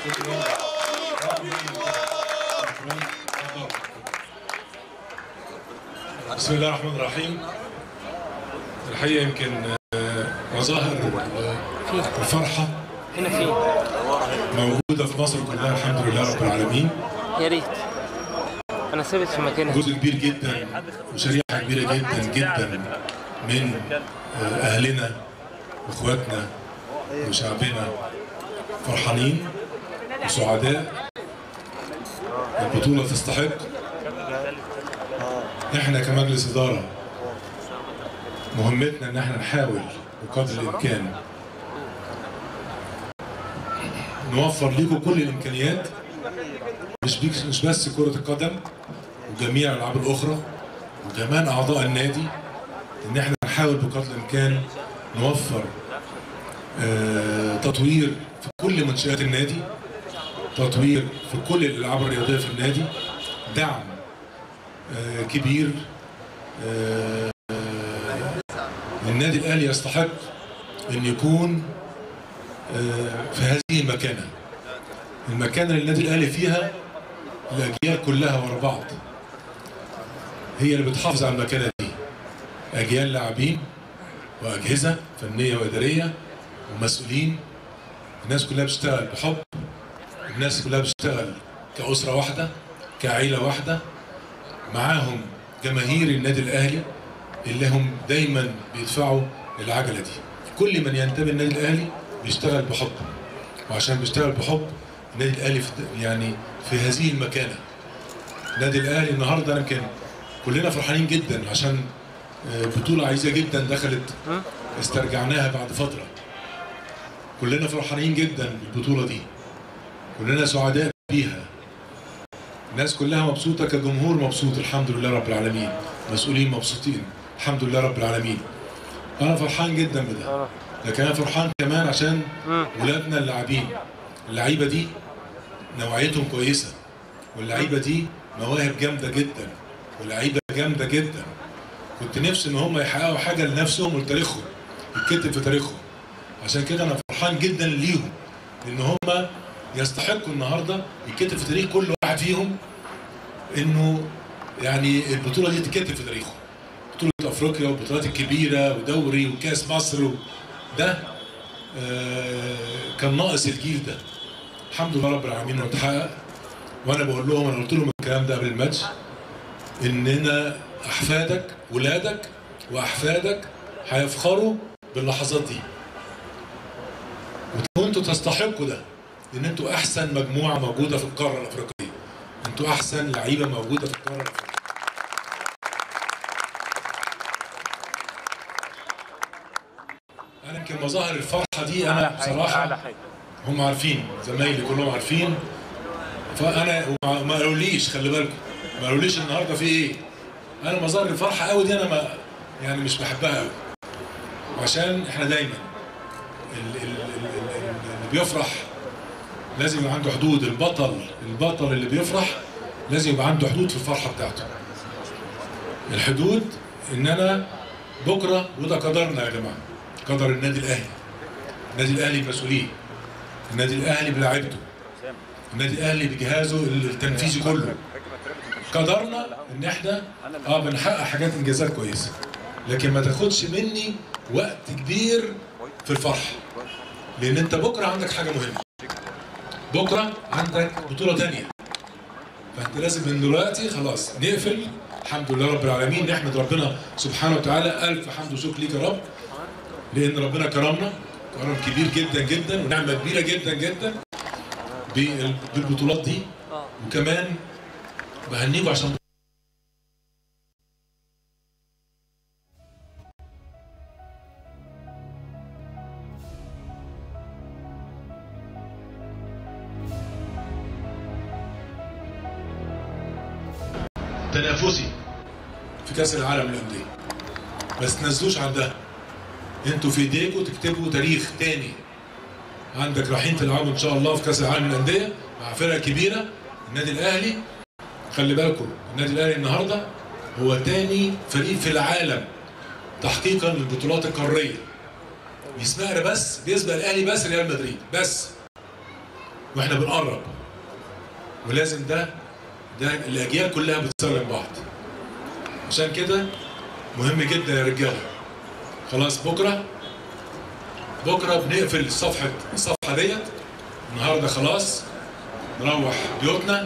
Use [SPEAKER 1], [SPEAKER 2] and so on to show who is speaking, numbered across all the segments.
[SPEAKER 1] بسم الله الرحمن الرحيم الحقيقه يمكن آه، مظاهر آه، الفرحه
[SPEAKER 2] هنا في
[SPEAKER 1] موجوده في مصر كلها الحمد لله رب العالمين
[SPEAKER 2] يا ريت انا ثابت في مكاني
[SPEAKER 1] جزء كبير جدا وشريحه كبيره جدا جدا من آه، اهلنا واخواتنا وشعبنا فرحانين وسعداء البطوله تستحق احنا كمجلس اداره مهمتنا ان احنا نحاول بقدر الامكان نوفر لكم كل الامكانيات مش بيك مش بس كره القدم وجميع الالعاب الاخرى وكمان اعضاء النادي ان احنا نحاول بقدر الامكان نوفر آه، تطوير في كل منشات النادي تطوير في كل الالعاب الرياضيه في النادي دعم آه، كبير آه، النادي الاهلي يستحق ان يكون آه، في هذه المكانه المكانه اللي النادي الاهلي فيها الاجيال كلها ورا بعض هي اللي بتحافظ على المكانه دي اجيال لاعبين واجهزه فنيه واداريه ومسؤولين الناس كلها بتشتغل بحب الناس كلها بتشتغل كأسرة واحدة كعيلة واحدة معاهم جماهير النادي الأهلي اللي هم دايما بيدفعوا العجلة دي كل من ينتمي للنادي الأهلي بيشتغل بحب وعشان بيشتغل بحب النادي الأهلي في يعني في هذه المكانة النادي الأهلي النهاردة يمكن كلنا فرحانين جدا عشان آه، بطولة عايزة جدا دخلت استرجعناها بعد فترة كلنا فرحانين جدا بالبطولة دي كلنا سعداء بيها الناس كلها مبسوطة كجمهور مبسوط الحمد لله رب العالمين مسؤولين مبسوطين الحمد لله رب العالمين أنا فرحان جدا بده
[SPEAKER 2] اه
[SPEAKER 1] لكن أنا فرحان كمان عشان
[SPEAKER 2] مم.
[SPEAKER 1] ولادنا اللاعبين اللعيبة دي نوعيتهم كويسة واللعيبة دي مواهب جامدة جدا واللعيبة جامدة جدا كنت نفسي ان هم يحققوا حاجة لنفسهم ولتاريخهم يتكتب في تاريخهم عشان كده انا فرحان جدا ليهم لان هم يستحقوا النهارده يتكتب في تاريخ كل واحد فيهم انه يعني البطوله دي تتكتب في تاريخه بطوله افريقيا والبطولات الكبيره ودوري وكاس مصر و- ده آه، كان ناقص الجيل ده الحمد لله رب العالمين انه اتحقق وانا بقول لهم انا قلت لهم الكلام ده قبل الماتش اننا احفادك ولادك واحفادك هيفخروا باللحظات دي وانتوا تستحقوا ده لان انتوا احسن مجموعه موجوده في القاره الافريقيه انتوا احسن لعيبه موجوده في القاره الافريقيه انا يمكن مظاهر الفرحه دي انا بصراحه هم عارفين زمايلي كلهم عارفين فانا وما- ما قالوليش خلي بالكم ما قالوليش النهارده في ايه انا مظاهر الفرحه قوي دي انا ما يعني مش بحبها قوي عشان احنا دايما ال- ال- ال- ال- اللي بيفرح لازم يبقى عنده حدود البطل البطل اللي بيفرح لازم يبقى عنده حدود في الفرحه بتاعته الحدود ان انا بكره وده قدرنا يا جماعه قدر النادي الاهلي النادي الاهلي بمسؤوليه النادي الاهلي بلاعيبته النادي الاهلي بجهازه التنفيذي كله قدرنا ان احنا اه بنحقق حاجات انجازات كويسه لكن ما تاخدش مني وقت كبير في الفرح لان انت بكره عندك حاجه مهمه بكره عندك بطوله تانية فانت لازم من دلوقتي خلاص نقفل الحمد لله رب العالمين نحمد ربنا سبحانه وتعالى الف حمد وشكر ليك يا رب لان ربنا كرمنا كرم كبير جدا جدا ونعمه كبيره جدا جدا بال- بالبطولات دي وكمان بهنيكوا عشان تنافسي في كاس العالم للانديه بس تنزلوش عن ده انتوا في ايديكم تكتبوا تاريخ تاني عندك رايحين تلعبوا ان شاء الله في كاس العالم للانديه مع فرقه كبيره النادي الاهلي خلي بالكم النادي الاهلي النهارده هو تاني فريق في العالم تحقيقا للبطولات القاريه يسمعنا بس بيسبق الاهلي بس ريال مدريد بس واحنا بنقرب ولازم ده ده الاجيال كلها بتسلم بعض عشان كده مهم جدا يا رجاله خلاص بكره بكره بنقفل صفحه الصفحه ديت النهارده خلاص نروح بيوتنا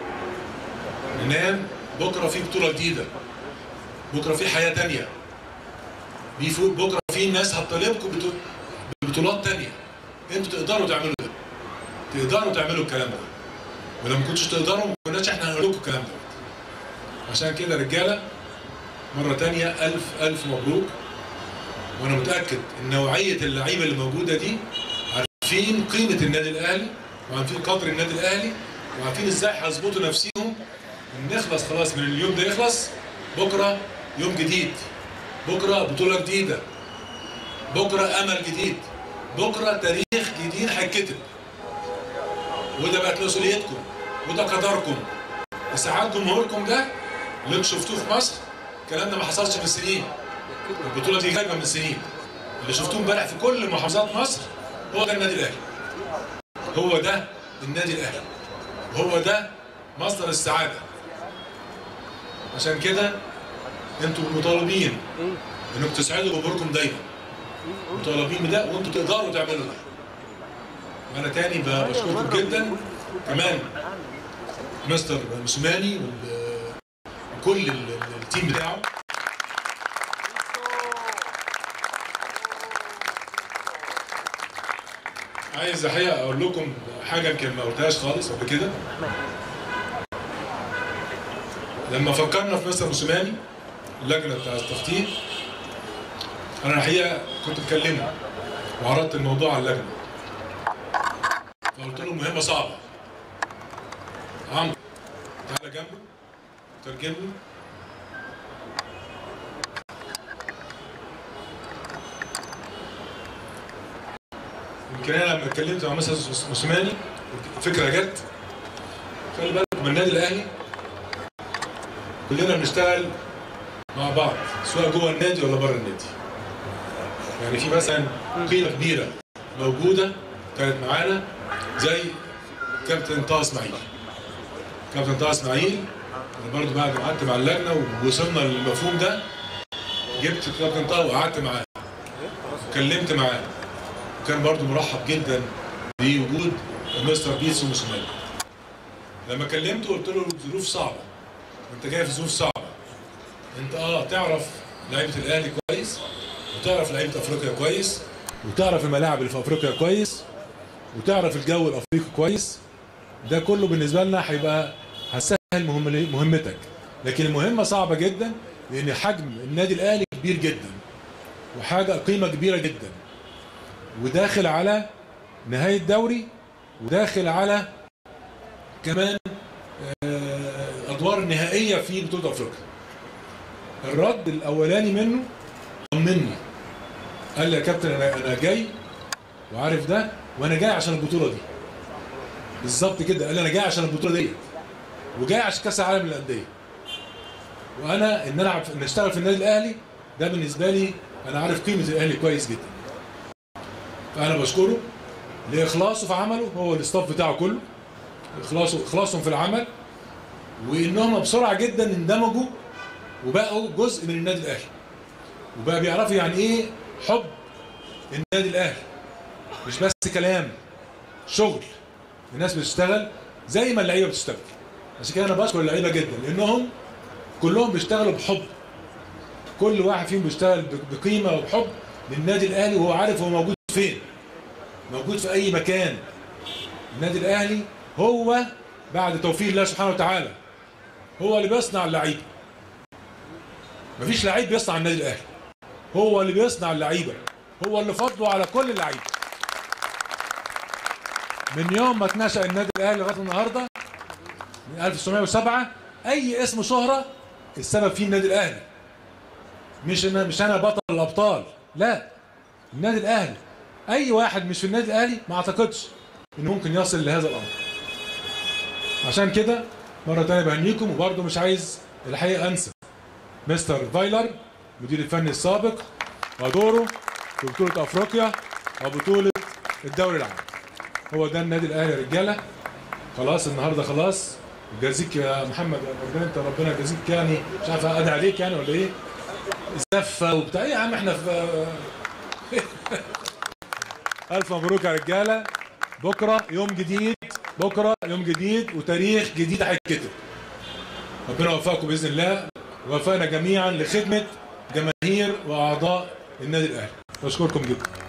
[SPEAKER 1] ننام بكره في بطوله جديده بكره في حياه تانية بيفوق بكره في ناس هتطالبكم بطو- ببطولات تانية انتوا تقدروا تعملوا ده تقدروا تعملوا الكلام ده ولو ما كنتوش تقدروا ما كناش احنا هنقول لكم الكلام ده عشان كده رجاله مره تانية الف الف مبروك وانا متاكد ان نوعيه اللعيبه اللي موجوده دي عارفين قيمه النادي الاهلي وعارفين قدر النادي الاهلي وعارفين ازاي هيظبطوا نفسيهم نخلص خلاص من اليوم ده يخلص بكره يوم جديد بكره بطوله جديده بكره امل جديد بكره تاريخ جديد هيتكتب وده بقت مسؤوليتكم وده قدركم اسعاد جمهوركم ده اللي انتوا شفتوه في مصر الكلام ده ما حصلش من سنين البطوله دي جايبه من سنين اللي شفتوه امبارح في كل محافظات مصر هو ده النادي الاهلي هو ده النادي الاهلي هو ده مصدر السعاده عشان كده انتوا مطالبين انكم تسعدوا جمهوركم دايما مطالبين بده وانتوا تقدروا تعملوا ده وانا تاني ب- بشكركم جدا كمان مستر موسيماني وال- وكل ال- ال- التيم بتاعه عايز الحقيقه اقول لكم حاجه يمكن ما قلتهاش خالص قبل كده لما فكرنا في مستر موسيماني اللجنه بتاع التخطيط انا الحقيقه كنت بكلمه وعرضت الموضوع على اللجنه فقلت له مهمه صعبه عمرو تعالى جنبه ترجم له يمكن انا لما اتكلمت مع مستر موسيماني الفكره جت خلي بالك من النادي الاهلي كلنا بنشتغل مع بعض سواء جوه النادي ولا بره النادي يعني في مثلا قيمه كبيره موجوده كانت معانا زي كابتن طه اسماعيل كابتن طه اسماعيل انا برضه بعد ما قعدت مع اللجنه ووصلنا للمفهوم ده جبت كابتن طه وقعدت معاه وكلمت معاه وكان برضه مرحب جدا بوجود مستر بيتسو موسيماني لما كلمته قلت له ظروف صعبه انت جاي في ظروف صعبه انت اه تعرف لعيبه الاهلي كويس وتعرف لعيبه افريقيا كويس وتعرف الملاعب اللي في افريقيا كويس وتعرف الجو الافريقي كويس ده كله بالنسبه لنا هيبقى هتسهل مهم مهمتك لكن المهمه صعبه جدا لان حجم النادي الاهلي كبير جدا وحاجه قيمه كبيره جدا وداخل على نهايه دوري وداخل على كمان آه، ادوار النهائيه في بطوله افريقيا الرد الاولاني منه طمني قال لي يا كابتن انا انا جاي وعارف ده وانا جاي عشان البطوله دي بالظبط كده قال لي انا جاي عشان البطوله ديت وجاي عشان كاس العالم للانديه وانا ان العب ان اشتغل في النادي الاهلي ده بالنسبه لي انا عارف قيمه الاهلي كويس جدا فانا بشكره لاخلاصه في عمله هو الاستاف بتاعه كله اخلاصه اخلاصهم في العمل وانهم بسرعه جدا اندمجوا وبقوا جزء من النادي الاهلي وبقى بيعرفوا يعني ايه حب النادي الاهلي مش بس كلام شغل الناس بتشتغل زي ما اللعيبه بتشتغل عشان كده انا بشكر اللعيبه جدا لانهم كلهم بيشتغلوا بحب كل واحد فيهم بيشتغل بقيمه وبحب للنادي الاهلي وهو عارف هو موجود فين موجود في اي مكان النادي الاهلي هو بعد توفيق الله سبحانه وتعالى هو اللي بيصنع اللعيبه مفيش لعيب بيصنع النادي الاهلي هو اللي بيصنع اللعيبه هو اللي فضله على كل اللعيبه من يوم ما اتنشأ النادي الاهلي لغايه النهارده من 1907 اي اسم شهره السبب فيه النادي الاهلي مش انا مش انا بطل الابطال لا النادي الاهلي اي واحد مش في النادي الاهلي ما اعتقدش انه ممكن يصل لهذا الامر عشان كده مره تانية بهنيكم وبرضه مش عايز الحقيقه انسى مستر فايلر المدير الفني السابق ودوره في بطوله افريقيا وبطوله الدوري العام هو ده النادي الاهلي يا رجاله خلاص النهارده خلاص جازيك يا محمد ربنا انت ربنا يجازيك يعني مش عارف ادعي عليك يعني ولا ايه زفه وبتاع ايه يا عم احنا في الف مبروك يا رجاله بكره يوم جديد بكره يوم جديد وتاريخ جديد هيتكتب ربنا يوفقكم باذن الله ويوفقنا جميعا لخدمه جماهير واعضاء النادي الاهلي بشكركم جدا